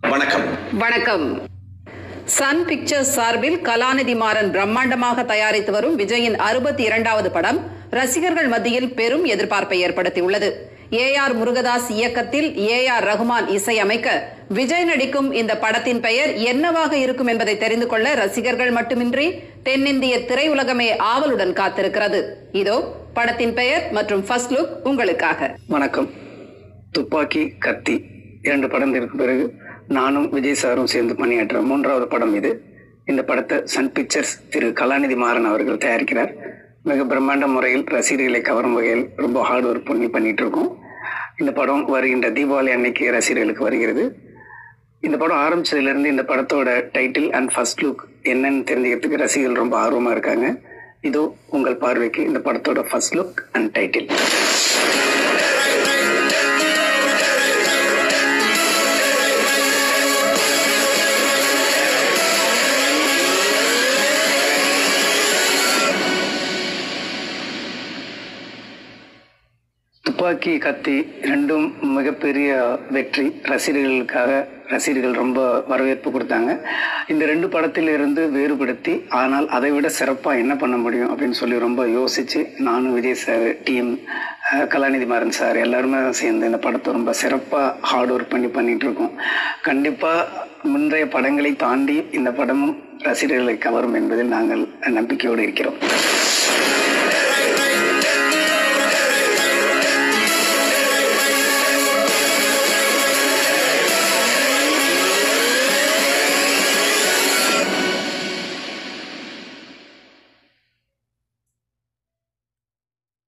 வணக்கம் வணக்கம் Sun pictures சார்பில் கலாநிதி மாறன் பிரம்மாண்டமாக தயாரித்து வரும் விஜயின் அறுபத்தி இரண்டாவது படம் ரசிகர்கள் மத்தியில் பெரும் எதிர்பார்ப்பை ஏற்படுத்தியுள்ளது ஏ ஆர் முருகதாஸ் இயக்கத்தில் ஏ ஆர் ரகுமான் இசையமைக்க விஜய் நடிக்கும் இந்த படத்தின் பெயர் என்னவாக இருக்கும் என்பதை தெரிந்து கொள்ள ரசிகர்கள் மட்டுமின்றி தென்னிந்திய திரையுலகமே ஆவலுடன் காத்திருக்கிறது இதோ படத்தின் பெயர் மற்றும் ஃபர்ஸ்ட் லுக் உங்களுக்காக வணக்கம் துப்பாக்கி கத்தி இரண்டு படத்திற்கு பிறகு நானும் விஜய் சாரும் சேர்ந்து பணியாற்ற மூன்றாவது படம் இது இந்த படத்தை சன் பிக்சர்ஸ் திரு கலாநிதி மாறன் அவர்கள் தயாரிக்கிறார் மிக பிரம்மாண்ட முறையில் ரசிகர்களை கவரும் வகையில் ரொம்ப ஹார்ட் ஒர்க் பண்ணி பண்ணிட்டு இருக்கோம் இந்த படம் வருகின்ற தீபாவளி அன்னைக்கு ரசிகர்களுக்கு வருகிறது இந்த படம் ஆரம்பிச்சதுலேருந்து இந்த படத்தோட டைட்டில் அண்ட் ஃபர்ஸ்ட் லுக் என்னன்னு தெரிஞ்சுக்கிறதுக்கு ரசிகர்கள் ரொம்ப ஆர்வமாக இருக்காங்க இதோ உங்கள் பார்வைக்கு இந்த படத்தோட ஃபர்ஸ்ட் லுக் அண்ட் டைட்டில் துப்பாக்கி கத்தி ரெண்டும் மிகப்பெரிய வெற்றி ரசிகர்களுக்காக ரசிகர்கள் ரொம்ப வரவேற்பு கொடுத்தாங்க இந்த ரெண்டு படத்திலிருந்து வேறுபடுத்தி ஆனால் அதை விட சிறப்பாக என்ன பண்ண முடியும் அப்படின்னு சொல்லி ரொம்ப யோசிச்சு நானும் Vijay sir team Kalanidhi Maran sir எல்லாருமே சேர்ந்து இந்த படத்தை ரொம்ப சிறப்பாக ஹார்ட் ஒர்க் பண்ணி பண்ணிட்டு இருக்கோம் கண்டிப்பாக முந்தைய படங்களை தாண்டி இந்த படமும் ரசிகர்களை கவரும் என்பதில் நாங்கள் நம்பிக்கையோடு இருக்கிறோம்